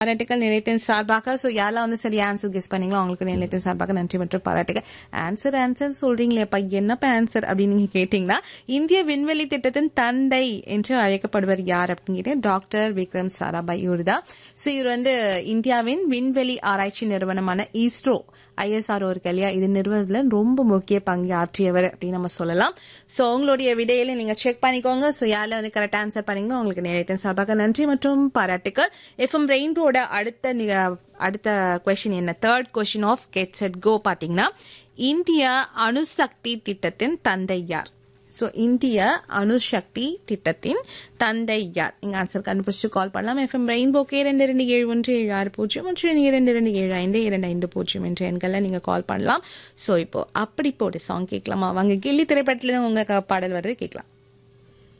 பாராட்டுகள் நிலையத்தின் சார்பாக ஸோ யாரெல்லாம் வந்து சரி ஆன்சர் கெஸ் பண்ணீங்களோ அவங்களுக்கு நிலையத்தின் சார்பாக நன்றி மற்றும் பாராட்டுகள் ஆன்சர் ஆன்சர் சொல்றீங்களேப்பா என்னப்பா ஆன்சர் அப்படின்னு நீங்க கேட்டீங்கன்னா இந்திய விண்வெளி திட்டத்தின் தந்தை என்று அழைக்கப்படுவர் யார் அப்படின்னு டாக்டர் விக்ரம் சாராபாய் இவர் தான் ஸோ இவர் வந்து இந்தியாவின் விண்வெளி ஆராய்ச்சி நிறுவனமான இஸ்ரோ ஐஎஸ்ஆர் இருக்கு இல்லையா இது நிறுவனத்தில் ரொம்ப முக்கிய பங்கு ஆற்றியவர் அப்படின்னு நம்ம சொல்லலாம் ஸோ உங்களுடைய விடையில நீங்க செக் பண்ணிக்கோங்க ஸோ யாரில் வந்து கரெக்ட் ஆன்சர் பண்ணீங்களோ உங்களுக்கு நிலையத்தின் சார்பாக நன்றி மற்றும் பாராட்டுக்கள் எஃப்எம் ரெயின்போட அடுத்த நிக- அடுத்த கொஸ்டின் என்ன third question of get set go பாத்தீங்கன்னா இந்திய அணுசக்தி திட்டத்தின் தந்தை யார் ஸோ இந்திய அணுசக்தி திட்டத்தின் தந்தை யார் நீங்க ஆன்சர் கண்டுபிடிச்சு கால் பண்ணலாம் எஃப்எம் ரெயின்போக்கு இரண்டு இரண்டு ஏழு ஒன்று ஏழு ஆறு பூஜ்ஜியம் மற்றும் இரண்டு இரண்டு ஏழு ஐந்து இரண்டு ஐந்து பூஜ்ஜியம் என்ற எண்களில் நீங்க கால் பண்ணலாம் ஸோ இப்போ அப்படி போட்டு சாங் கேட்கலாமா வாங்க கில்லி திரைப்படத்துல உங்க க- பாடல் வர்றது கேட்கலாம்